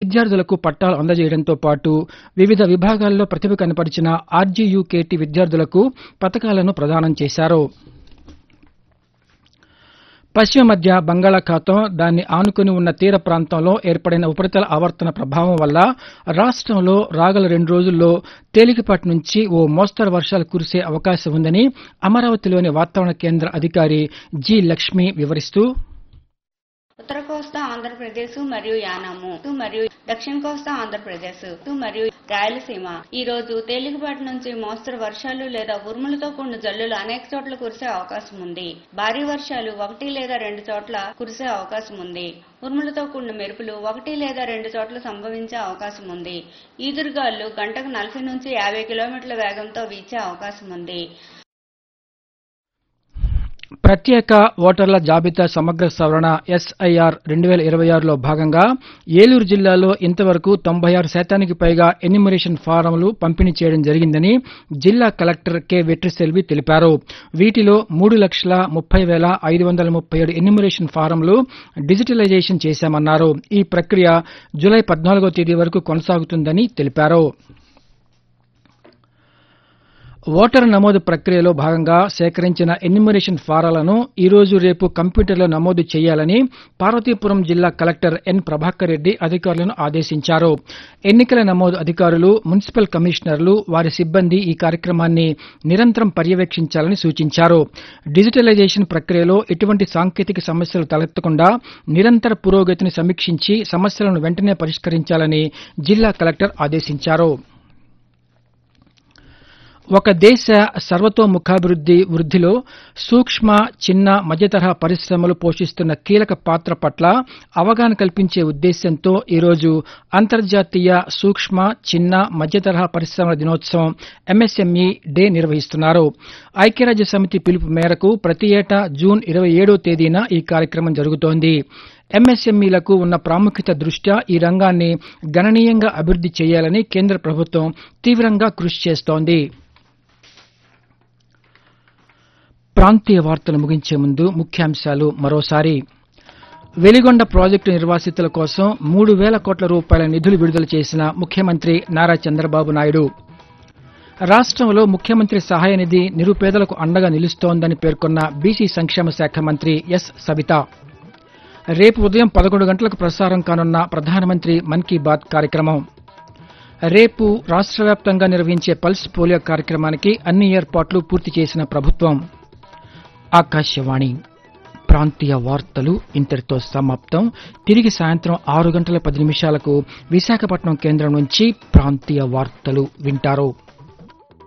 విద్యార్థులకు పట్టాలు అందజేయడంతో పాటు వివిధ విభాగాల్లో ప్రతిభ కనపరిచిన ఆర్జీయూకేటీ విద్యార్థులకు పతకాలను ప్రదానం చేశారు పశ్చిమ మధ్య బంగాళాఖాతం దాన్ని ఆనుకుని ఉన్న తీర ప్రాంతంలో ఏర్పడిన ఉపరితల ఆవర్తన ప్రభావం వల్ల రాష్ట్రంలో రాగల రెండు రోజుల్లో తేలికపాటి నుంచి ఓ మోస్తరు వర్షాలు కురిసే అవకాశం ఉందని అమరావతిలోని వాతావరణ కేంద్ర అధికారి జి లక్ష్మి వివరిస్తూ ఉత్తర కోస్తా ఆంధ్రప్రదేశ్ మరియు యానాము మరియు దక్షిణ కోస్తా ఆంధ్రప్రదేశ్ మరియు రాయలసీమ ఈ రోజు తేలికపాటి నుంచి మోస్తరు వర్షాలు లేదా ఉరుములతో కూడిన జల్లులు అనేక చోట్ల కురిసే అవకాశం ఉంది భారీ వర్షాలు ఒకటి లేదా రెండు చోట్ల కురిసే అవకాశం ఉంది ఉరుములతో కూడిన మెరుపులు ఒకటి లేదా రెండు చోట్ల సంభవించే అవకాశం ఉంది ఈదురుగాలు గంటకు నలభై నుంచి యాభై కిలోమీటర్ల వేగంతో వీచే అవకాశం ఉంది ప్రత్యేక ఓటర్ల జాబితా సమగ్ర సవరణ ఎస్ఐఆర్ రెండు వేల ఇరవై ఆరులో భాగంగా ఏలూరు జిల్లాలో ఇంతవరకు తొంభై ఆరు శాతానికి పైగా ఎన్యూమరేషన్ ఫారంలు పంపిణీ చేయడం జరిగిందని జిల్లా కలెక్టర్ కె వెట్రిసెల్వి తెలిపారు వీటిలో మూడు లక్షల ముప్పై వేల ఐదు వందల ముప్పై ఏడు ఎన్యూమరేషన్ ఫారంలు డిజిటలైజేషన్ చేశామన్నారు ఈ ప్రక్రియ జూలై పద్నాలుగో తేదీ వరకు కొనసాగుతుందని తెలిపారు ఓటరు నమోదు ప్రక్రియలో భాగంగా సేకరించిన ఎన్యూమరేషన్ ఫారాలను ఈ రోజు రేపు కంప్యూటర్లో నమోదు చేయాలని పార్వతీపురం జిల్లా కలెక్టర్ ఎన్ ప్రభాకర్ రెడ్డి అధికారులను ఆదేశించారు ఎన్నికల నమోదు అధికారులు మున్సిపల్ కమిషనర్లు వారి సిబ్బంది ఈ కార్యక్రమాన్ని నిరంతరం పర్యవేక్షించాలని సూచించారు డిజిటలైజేషన్ ప్రక్రియలో ఎటువంటి సాంకేతిక సమస్యలు తలెత్తకుండా నిరంతర పురోగతిని సమీక్షించి సమస్యలను వెంటనే పరిష్కరించాలని జిల్లా కలెక్టర్ ఆదేశించారు ఒక దేశ సర్వతోముఖాభివృద్ది వృద్దిలో సూక్ష్మ చిన్న మధ్యతరహా పరిశ్రమలు పోషిస్తున్న కీలక పాత్ర పట్ల అవగాహన కల్పించే ఉద్దేశ్యంతో ఈరోజు అంతర్జాతీయ సూక్ష్మ చిన్న మధ్యతరహా పరిశ్రమల దినోత్సవం ఎంఎస్ఎంఈ డే నిర్వహిస్తున్నారు ఐక్యరాజ్య సమితి పిలుపు మేరకు ప్రతి ఏటా జూన్ ఇరవై ఏడో తేదీన ఈ కార్యక్రమం జరుగుతోంది ఎంఎస్ఎంఈలకు ఉన్న ప్రాముఖ్యత దృష్ట్యా ఈ రంగాన్ని గణనీయంగా అభివృద్ది చేయాలని కేంద్ర ప్రభుత్వం తీవ్రంగా కృషి చేస్తోంది ప్రాంతీయ వార్తలు ముగించే ముందు ముఖ్యాంశాలు మరోసారి వెలిగొండ ప్రాజెక్టు నిర్వాసితుల కోసం మూడు వేల కోట్ల రూపాయల నిధులు విడుదల చేసిన ముఖ్యమంత్రి నారా చంద్రబాబు నాయుడు రాష్ట్రంలో ముఖ్యమంత్రి సహాయ నిధి నిరుపేదలకు అండగా నిలుస్తోందని పేర్కొన్న బీసీ సంక్షేమ శాఖ మంత్రి ఎస్ సవిత రేపు ఉదయం పదకొండు గంటలకు ప్రసారం కానున్న ప్రధానమంత్రి మన్ కీ బాత్ కార్యక్రమం రేపు రాష్ట్ర వ్యాప్తంగా నిర్వహించే పల్స్ పోలియో కార్యక్రమానికి అన్ని ఏర్పాట్లు పూర్తి చేసిన ప్రభుత్వం ఆకాశవాణి ప్రాంతీయ వార్తలు ఇంతటితో సమాప్తం తిరిగి సాయంత్రం ఆరు గంటల పది నిమిషాలకు విశాఖపట్నం కేంద్రం నుంచి ప్రాంతీయ వార్తలు వింటారు